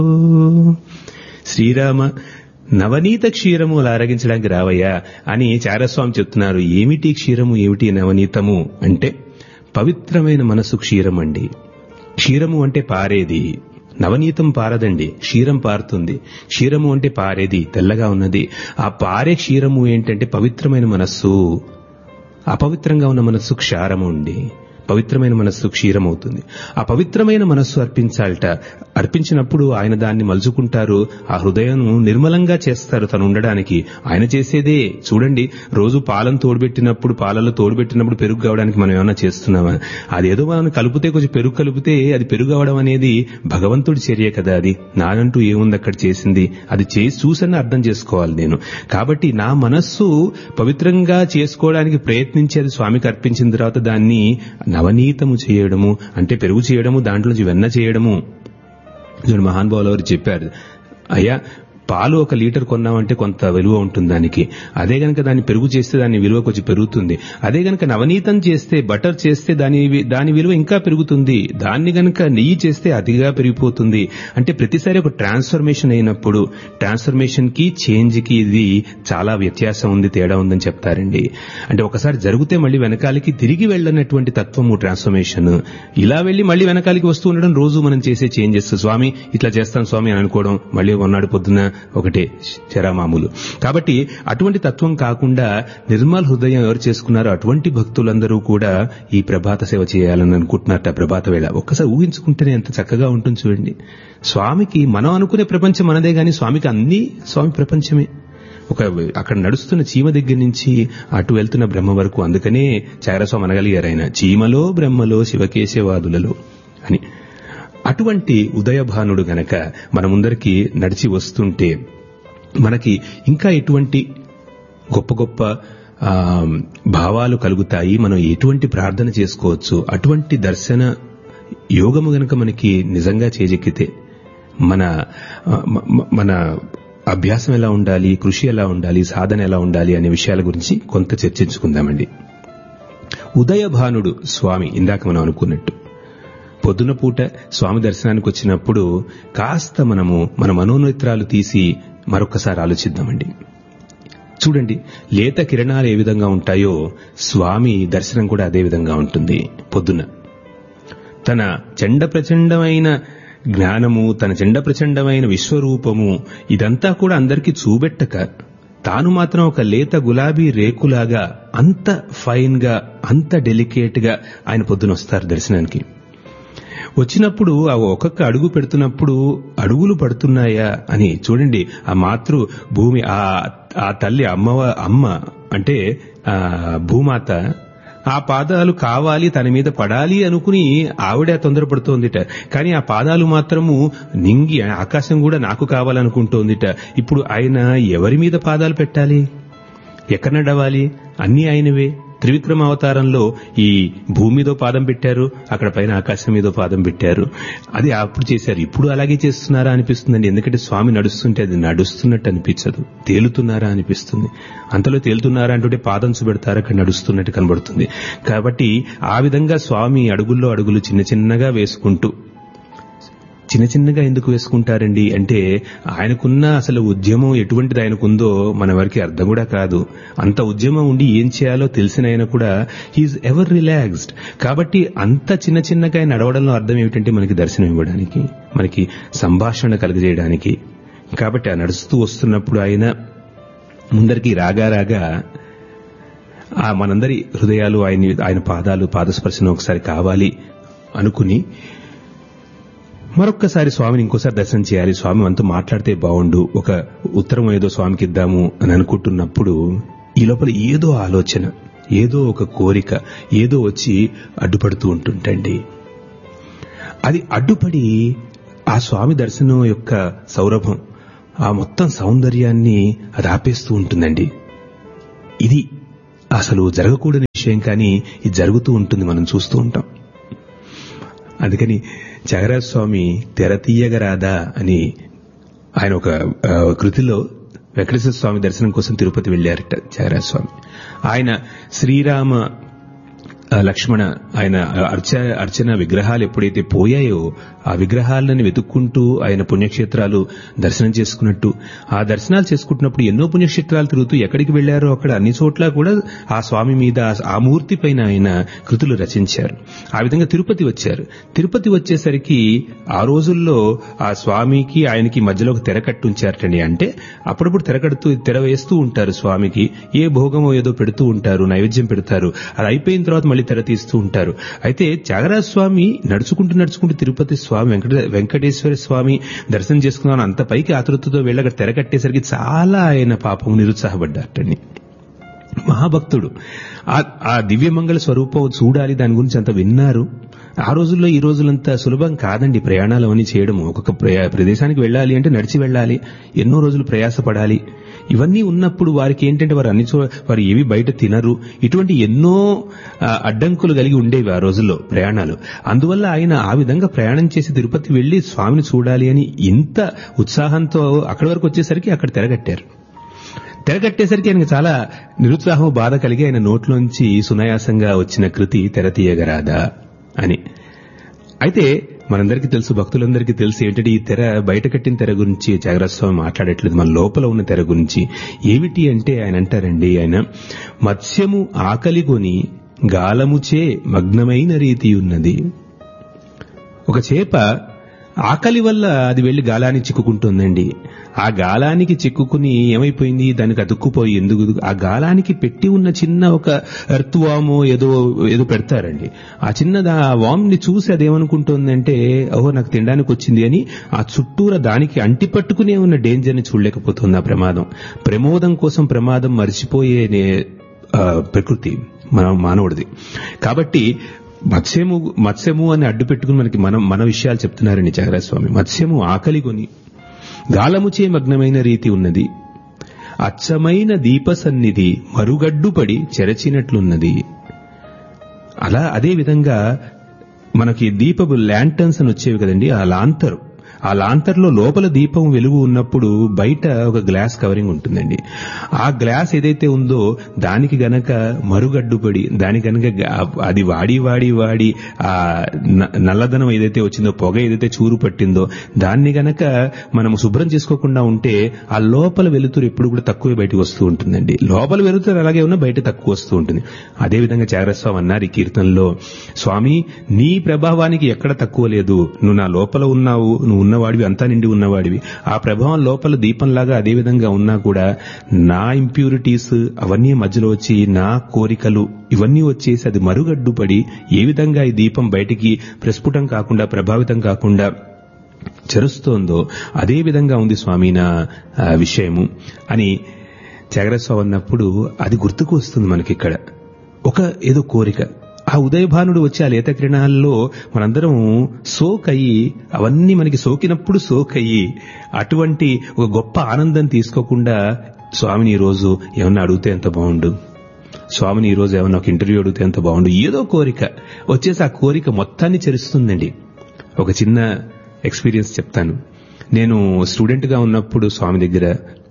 శ్రీరామ నవనీత క్షీరము లారగించడానికి రావయ్యా అని చారస్వామి చెప్తున్నారు ఏమిటి క్షీరము ఏమిటి నవనీతము అంటే పవిత్రమైన మనసు క్షీరం అండి క్షీరము అంటే పారేది నవనీతం పారదండి క్షీరం పారుతుంది క్షీరము అంటే పారేది తెల్లగా ఉన్నది ఆ పారే క్షీరము ఏంటంటే పవిత్రమైన మనస్సు అపవిత్రంగా ఉన్న మనస్సు క్షారము ఉండి పవిత్రమైన మనస్సు క్షీరమవుతుంది ఆ పవిత్రమైన మనస్సు అర్పించాలట అర్పించినప్పుడు ఆయన దాన్ని మలుచుకుంటారు ఆ హృదయం నిర్మలంగా చేస్తారు తను ఉండడానికి ఆయన చేసేదే చూడండి రోజు పాలను తోడుబెట్టినప్పుడు పాలలో తోడుబెట్టినప్పుడు పెరుగు కావడానికి మనం ఏమన్నా చేస్తున్నామా అదేదో మనం కలిపితే కొంచెం పెరుగు కలిపితే అది పెరుగు అవడం అనేది భగవంతుడి చర్య కదా అది నానంటూ ఏముంది అక్కడ చేసింది అది చేసి చూసని అర్థం చేసుకోవాలి నేను కాబట్టి నా మనస్సు పవిత్రంగా చేసుకోవడానికి ప్రయత్నించి అది స్వామికి అర్పించిన తర్వాత దాన్ని నవనీతము చేయడము అంటే పెరుగు చేయడము దాంట్లోంచి వెన్న చేయడము చూడండి మహానుభావులు వారు చెప్పారు అయ్యా పాలు ఒక లీటర్ కొన్నామంటే కొంత విలువ ఉంటుంది దానికి అదే గనక దాన్ని పెరుగు చేస్తే దాని విలువ కొంచెం పెరుగుతుంది అదే గనక నవనీతం చేస్తే బటర్ చేస్తే దాని దాని విలువ ఇంకా పెరుగుతుంది దాన్ని గనక నెయ్యి చేస్తే అతిగా పెరిగిపోతుంది అంటే ప్రతిసారి ఒక ట్రాన్స్ఫర్మేషన్ అయినప్పుడు ట్రాన్స్ఫర్మేషన్ కి చేంజ్ కి ఇది చాలా వ్యత్యాసం ఉంది తేడా ఉందని చెప్తారండి అంటే ఒకసారి జరిగితే మళ్ళీ వెనకాలకి తిరిగి వెళ్ళనటువంటి తత్వము ట్రాన్స్ఫర్మేషన్ ఇలా వెళ్ళి మళ్ళీ వెనకాలకి వస్తూ ఉండడం రోజు మనం చేసే చేంజెస్ స్వామి ఇట్లా చేస్తాం స్వామి అని అనుకోవడం మళ్ళీ ఉన్నాడు పొద్దున ఒకటే చరామామూలు కాబట్టి అటువంటి తత్వం కాకుండా నిర్మల్ హృదయం ఎవరు చేసుకున్నారో అటువంటి భక్తులందరూ కూడా ఈ ప్రభాత సేవ చేయాలని అనుకుంటున్నారట ప్రభాత వేళ ఒక్కసారి ఊహించుకుంటేనే ఎంత చక్కగా ఉంటుంది చూడండి స్వామికి మనం అనుకునే ప్రపంచం మనదే గాని స్వామికి అన్ని స్వామి ప్రపంచమే ఒక అక్కడ నడుస్తున్న చీమ దగ్గర నుంచి అటు వెళ్తున్న బ్రహ్మ వరకు అందుకనే చారస్వామి అనగలిగారు ఆయన చీమలో బ్రహ్మలో శివకేశవాదులలో అని అటువంటి ఉదయభానుడు గనక మన ముందరికి నడిచి వస్తుంటే మనకి ఇంకా ఎటువంటి గొప్ప గొప్ప ఆ, భావాలు కలుగుతాయి మనం ఎటువంటి ప్రార్థన చేసుకోవచ్చు అటువంటి దర్శన యోగము గనక మనకి నిజంగా చేజెక్కితే మన ఆ, మ- మ- మన అభ్యాసం ఎలా ఉండాలి కృషి ఎలా ఉండాలి సాధన ఎలా ఉండాలి అనే విషయాల గురించి కొంత చర్చించుకుందామండి ఉదయభానుడు స్వామి ఇందాక మనం అనుకున్నట్టు పొద్దున పూట స్వామి దర్శనానికి వచ్చినప్పుడు కాస్త మనము మన మనోనేత్రాలు తీసి మరొకసారి ఆలోచిద్దామండి చూడండి లేత కిరణాలు ఏ విధంగా ఉంటాయో స్వామి దర్శనం కూడా అదే విధంగా ఉంటుంది పొద్దున తన చండ ప్రచండమైన జ్ఞానము తన చండ ప్రచండమైన విశ్వరూపము ఇదంతా కూడా అందరికీ చూపెట్టక తాను మాత్రం ఒక లేత గులాబీ రేకులాగా అంత ఫైన్ గా అంత డెలికేట్ గా ఆయన పొద్దున వస్తారు దర్శనానికి వచ్చినప్పుడు ఆ ఒక్కొక్క అడుగు పెడుతున్నప్పుడు అడుగులు పడుతున్నాయా అని చూడండి ఆ మాతృ భూమి ఆ ఆ తల్లి అమ్మవ అమ్మ అంటే ఆ భూమాత ఆ పాదాలు కావాలి తన మీద పడాలి అనుకుని ఆవిడ తొందరపడుతోందిట కానీ ఆ పాదాలు మాత్రము నింగి ఆకాశం కూడా నాకు కావాలనుకుంటోందిట ఇప్పుడు ఆయన ఎవరి మీద పాదాలు పెట్టాలి ఎక్కడ నడవాలి అన్ని ఆయనవే త్రివిక్రమ అవతారంలో ఈ భూమి మీదో పాదం పెట్టారు అక్కడ పైన ఆకాశం మీదో పాదం పెట్టారు అది అప్పుడు చేశారు ఇప్పుడు అలాగే చేస్తున్నారా అనిపిస్తుందండి ఎందుకంటే స్వామి నడుస్తుంటే అది నడుస్తున్నట్టు అనిపించదు తేలుతున్నారా అనిపిస్తుంది అంతలో తేలుతున్నారా అంటుంటే పాదం చూపెడతారు అక్కడ నడుస్తున్నట్టు కనబడుతుంది కాబట్టి ఆ విధంగా స్వామి అడుగుల్లో అడుగులు చిన్న చిన్నగా వేసుకుంటూ చిన్న చిన్నగా ఎందుకు వేసుకుంటారండి అంటే ఆయనకున్న అసలు ఉద్యమం ఎటువంటిది ఆయనకుందో మన వారికి అర్థం కూడా కాదు అంత ఉద్యమం ఉండి ఏం చేయాలో తెలిసిన ఆయన కూడా హీఈస్ ఎవర్ రిలాక్స్డ్ కాబట్టి అంత చిన్న చిన్నగా ఆయన నడవడంలో అర్థం ఏమిటంటే మనకి దర్శనం ఇవ్వడానికి మనకి సంభాషణ కలుగజేయడానికి కాబట్టి ఆ నడుస్తూ వస్తున్నప్పుడు ఆయన ముందరికి రాగా రాగా ఆ మనందరి హృదయాలు ఆయన ఆయన పాదాలు పాదస్పర్శన ఒకసారి కావాలి అనుకుని మరొక్కసారి స్వామిని ఇంకోసారి దర్శనం చేయాలి స్వామి మనతో మాట్లాడితే బాగుండు ఒక ఉత్తరం ఏదో స్వామికి ఇద్దాము అని అనుకుంటున్నప్పుడు ఈ లోపల ఏదో ఆలోచన ఏదో ఒక కోరిక ఏదో వచ్చి అడ్డుపడుతూ ఉంటుంటండి అది అడ్డుపడి ఆ స్వామి దర్శనం యొక్క సౌరభం ఆ మొత్తం సౌందర్యాన్ని అది ఆపేస్తూ ఉంటుందండి ఇది అసలు జరగకూడని విషయం కానీ ఇది జరుగుతూ ఉంటుంది మనం చూస్తూ ఉంటాం అందుకని త్యాగరాజ స్వామి తెర తీయగరాదా అని ఆయన ఒక ఆ, కృతిలో వెంకటేశ్వర స్వామి దర్శనం కోసం తిరుపతి వెళ్లారట త్యాగరాజ స్వామి ఆయన శ్రీరామ ఆ, లక్ష్మణ ఆయన అర్చ అర్చన విగ్రహాలు ఎప్పుడైతే పోయాయో ఆ విగ్రహాలను వెతుక్కుంటూ ఆయన పుణ్యక్షేత్రాలు దర్శనం చేసుకున్నట్టు ఆ దర్శనాలు చేసుకుంటున్నప్పుడు ఎన్నో పుణ్యక్షేత్రాలు తిరుగుతూ ఎక్కడికి వెళ్లారో అక్కడ అన్ని చోట్ల కూడా ఆ స్వామి మీద ఆ- ఆ మూర్తి పైన ఆయన కృతులు రచించారు ఆ విధంగా తిరుపతి వచ్చారు తిరుపతి వచ్చేసరికి ఆ రోజుల్లో ఆ స్వామికి ఆయనకి మధ్యలో ఒక తెర కట్టుంచారటండి అంటే అప్పుడప్పుడు తెర కడుతూ తెర వేస్తూ ఉంటారు స్వామికి ఏ భోగమో ఏదో పెడుతూ ఉంటారు నైవేద్యం పెడతారు అది అయిపోయిన తర్వాత మళ్ళీ తెర తీస్తూ ఉంటారు అయితే త్యాగరాజ స్వామి నడుచుకుంటూ నడుచుకుంటూ తిరుపతి స్వామి వెంకట వెంకటేశ్వర స్వామి దర్శనం చేసుకున్నాను అంత పైకి ఆతృతతో వెళ్ళి అక్కడ తెర కట్టేసరికి చాలా ఆయన పాపం నిరుత్సాహపడ్డారటండి మహాభక్తుడు ఆ- ఆ దివ్యమంగళ స్వరూపం చూడాలి దాని గురించి అంత విన్నారు ఆ రోజుల్లో ఈ రోజులంతా సులభం కాదండి ప్రయాణాలు అవన్నీ చేయడం ఒక్కొక్క ప్రయా- ప్రదేశానికి వెళ్ళాలి అంటే నడిచి వెళ్ళాలి ఎన్నో రోజులు ప్రయాసపడాలి ఇవన్నీ ఉన్నప్పుడు వారికి ఏంటంటే వారు అన్ని చో వారు ఏవి బయట తినరు ఇటువంటి ఎన్నో ఆ, అడ్డంకులు కలిగి ఉండేవి ఆ రోజుల్లో ప్రయాణాలు అందువల్ల ఆయన ఆ విధంగా ప్రయాణం చేసి తిరుపతి వెళ్లి స్వామిని చూడాలి అని ఇంత ఉత్సాహంతో అక్కడి వరకు వచ్చేసరికి అక్కడ తెరగట్టారు తెరగట్టేసరికి ఆయనకు చాలా నిరుత్సాహం బాధ కలిగి ఆయన నోట్లోంచి సునాయాసంగా వచ్చిన కృతి తెర తీయగరాదా అని అయితే మనందరికీ తెలుసు భక్తులందరికీ తెలుసు ఏంటంటే ఈ తెర బయట కట్టిన తెర గురించి త్యాగరాజ స్వామి మాట్లాడట్లేదు మన లోపల ఉన్న తెర గురించి ఏమిటి అంటే ఆయన అంటారండి ఆయన మత్స్యము ఆకలిగొని గాలముచే మగ్నమైన రీతి ఉన్నది ఒక చేప ఆకలి వల్ల అది వెళ్లి గాలానికి చిక్కుకుంటుందండి ఆ గాలానికి చిక్కుకుని ఏమైపోయింది దానికి అతుక్కుపోయి ఎందుకు ఆ గాలానికి పెట్టి ఉన్న చిన్న ఒక ఎర్త్ వామో ఏదో ఏదో పెడతారండి ఆ చిన్న ఆ వామ్ ని చూసి అదేమనుకుంటుందంటే ఓహో నాకు తినడానికి వచ్చింది అని ఆ చుట్టూర దానికి అంటిపట్టుకునే ఉన్న డేంజర్ ని చూడలేకపోతుంది ఆ ప్రమాదం ప్రమోదం కోసం ప్రమాదం మర్చిపోయే నే- ఆ, ప్రకృతి మన మానవుడిది కాబట్టి మత్స్యము మత్స్యము అని అడ్డు పెట్టుకుని మనకి మనం మన విషయాలు చెప్తున్నారండి త్యాగరాజ స్వామి మత్స్యము ఆకలిగొని గాలముచే మగ్నమైన రీతి ఉన్నది అచ్చమైన దీప సన్నిధి మరుగడ్డుపడి చెరచినట్లున్నది అలా అదే విధంగా మనకి దీపపు ల్యాంటర్న్స్ అని వచ్చేవి కదండి ఆ లాంతరు ఆ లాంతర్లో లోపల దీపం వెలుగు ఉన్నప్పుడు బయట ఒక గ్లాస్ కవరింగ్ ఉంటుందండి ఆ గ్లాస్ ఏదైతే ఉందో దానికి గనక మరుగడ్డుపడి దానికి గనక గ- అది వాడి వాడి వాడి ఆ న- నల్లదనం ఏదైతే వచ్చిందో పొగ ఏదైతే చూరు పట్టిందో దాన్ని గనక మనం శుభ్రం చేసుకోకుండా ఉంటే ఆ లోపల వెలుతురు ఎప్పుడు కూడా తక్కువే బయటకు వస్తూ ఉంటుందండి లోపల వెలుతురు అలాగే ఉన్నా బయట తక్కువ వస్తూ ఉంటుంది అదేవిధంగా చారస్వామి అన్నారు ఈ కీర్తనలో స్వామి నీ ప్రభావానికి ఎక్కడ తక్కువ లేదు నువ్వు నా లోపల ఉన్నావు నువ్వు ఉన్నవాడివి అంతా నిండి ఉన్నవాడివి ఆ ప్రభావం లోపల దీపంలాగా అదే విధంగా ఉన్నా కూడా నా ఇంప్యూరిటీస్ అవన్నీ మధ్యలో వచ్చి నా కోరికలు ఇవన్నీ వచ్చేసి అది మరుగడ్డుపడి ఏ విధంగా ఈ దీపం బయటికి ప్రస్ఫుటం కాకుండా ప్రభావితం కాకుండా చెరుస్తోందో అదే విధంగా ఉంది స్వామి నా ఆ, విషయము అని త్యాగరాజస్వామి అన్నప్పుడు అది గుర్తుకు వస్తుంది మనకి ఇక్కడ ఒక ఏదో కోరిక ఆ ఉదయభానుడు వచ్చే ఆ లేత కిరణాల్లో మనందరం సోక్ అయ్యి అవన్నీ మనకి సోకినప్పుడు సోక్ అయ్యి అటువంటి ఒక గొప్ప ఆనందం తీసుకోకుండా స్వామిని ఈ రోజు ఏమన్నా అడిగితే ఎంత బాగుండు స్వామిని ఈ రోజు ఏమన్నా ఒక ఇంటర్వ్యూ అడిగితే ఎంత బాగుండు ఏదో కోరిక వచ్చేసి ఆ కోరిక మొత్తాన్ని చెరుస్తుందండి ఒక చిన్న ఎక్స్పీరియన్స్ చెప్తాను నేను స్టూడెంట్ గా ఉన్నప్పుడు స్వామి దగ్గర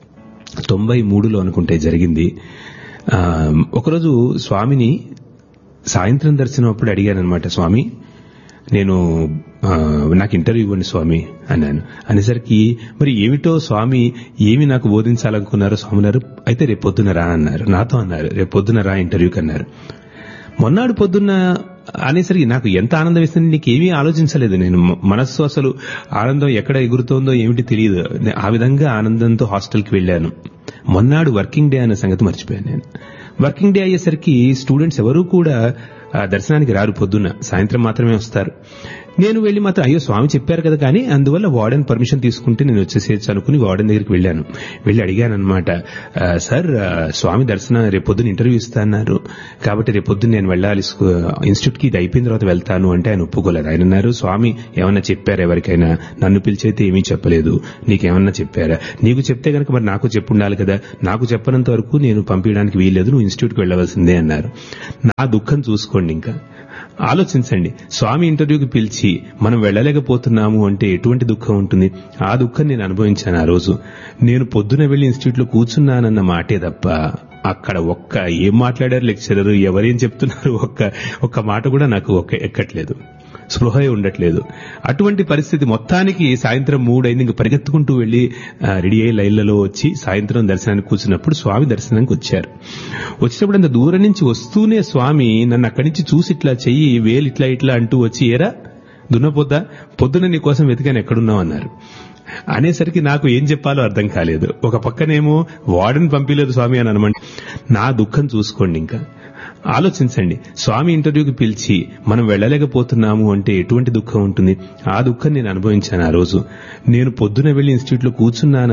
తొంభై మూడులో అనుకుంటే జరిగింది ఆ, ఒకరోజు స్వామిని సాయంత్రం దర్శనం అప్పుడు అడిగాను అనమాట స్వామి నేను ఆ, నాకు ఇంటర్వ్యూ ఇవ్వండి స్వామి అన్నాను అనేసరికి మరి ఏమిటో స్వామి ఏమి నాకు బోధించాలనుకున్నారో స్వామి అన్నారు అయితే రేపు పొద్దున రా అన్నారు నాతో అన్నారు రేపు పొద్దున రా ఇంటర్వ్యూకి అన్నారు మొన్నాడు పొద్దున్న అనేసరికి నాకు ఎంత ఆనందం ఇస్తుంది నీకు ఏమీ ఆలోచించలేదు నేను మ- మనస్సు అసలు ఆనందం ఎక్కడ ఎగురుతోందో ఏమిటి తెలియదు నే- ఆ విధంగా ఆనందంతో హాస్టల్కి వెళ్ళాను మొన్నాడు వర్కింగ్ డే అనే సంగతి మర్చిపోయాను నేను వర్కింగ్ డే అయ్యేసరికి స్టూడెంట్స్ ఎవరూ కూడా ఆ, దర్శనానికి రారు పొద్దున్న సాయంత్రం మాత్రమే వస్తారు నేను వెళ్లి మాత్రం అయ్యో స్వామి చెప్పారు కదా కానీ అందువల్ల వార్డెన్ పర్మిషన్ తీసుకుంటే నేను వచ్చేసేయచ్చు అనుకుని వార్డెన్ దగ్గరికి వెళ్ళాను వెళ్ళి అడిగాను అనమాట సార్ ఆ, స్వామి దర్శనం రేపొద్దున ఇంటర్వ్యూ ఇస్తాన్నారు కాబట్టి రేపొద్దున నేను వెళ్ళాలి స్కూ- ఇన్స్టిట్యూట్ కి ఇది అయిపోయిన తర్వాత వెళ్తాను అంటే ఆయన ఒప్పుకోలేదు ఆయన అన్నారు స్వామి ఏమన్నా చెప్పారా ఎవరికైనా నన్ను పిలిచైతే ఏమీ చెప్పలేదు నీకేమన్నా చెప్పారా నీకు చెప్తే గనక మరి నాకు చెప్పుండాలి కదా నాకు చెప్పనంత వరకు నేను పంపించడానికి వీల్లేదు నువ్వు ఇన్స్టిట్యూట్ కి వెళ్ళవలసిందే అన్నారు నా దుఃఖం చూసుకోండి ఇంకా ఆలోచించండి స్వామి ఇంటర్వ్యూకి పిలిచి మనం వెళ్ళలేకపోతున్నాము అంటే ఎటువంటి దుఃఖం ఉంటుంది ఆ దుఃఖం నేను అనుభవించాను ఆ రోజు నేను పొద్దున వెళ్లి ఇన్స్టిట్యూట్ లో కూర్చున్నానన్న మాటే తప్ప అక్కడ ఒక్క ఏం మాట్లాడారు లెక్చరర్ ఎవరేం చెప్తున్నారు ఒక్క ఒక్క మాట కూడా నాకు ఒక్క ఎక్కట్లేదు స్పృహ ఉండట్లేదు అటువంటి పరిస్థితి మొత్తానికి సాయంత్రం మూడైంది ఇంక పరిగెత్తుకుంటూ వెళ్లి ఆ, రెడీ అయ్యి లైన్లలో వచ్చి సాయంత్రం దర్శనానికి కూర్చున్నప్పుడు స్వామి దర్శనానికి వచ్చారు వచ్చినప్పుడు అంత దూరం నుంచి వస్తూనే స్వామి నన్ను అక్కడి నుంచి చూసి ఇట్లా చెయ్యి వేలు ఇట్లా ఇట్లా అంటూ వచ్చి ఏరా దున్నపోద్దా పొద్దున నీ కోసం వెతికాను ఎక్కడున్నావు అన్నారు అనేసరికి నాకు ఏం చెప్పాలో అర్థం కాలేదు ఒక పక్కనేమో వార్డెన్ పంపించలేదు స్వామి అని అనమంటే నా దుఃఖం చూసుకోండి ఇంకా ఆలోచించండి స్వామి ఇంటర్వ్యూకి పిలిచి మనం వెళ్ళలేకపోతున్నాము అంటే ఎటువంటి దుఃఖం ఉంటుంది ఆ దుఃఖం నేను అనుభవించాను ఆ రోజు నేను పొద్దున వెళ్లి ఇన్స్టిట్యూట్ లో కూర్చున్నాను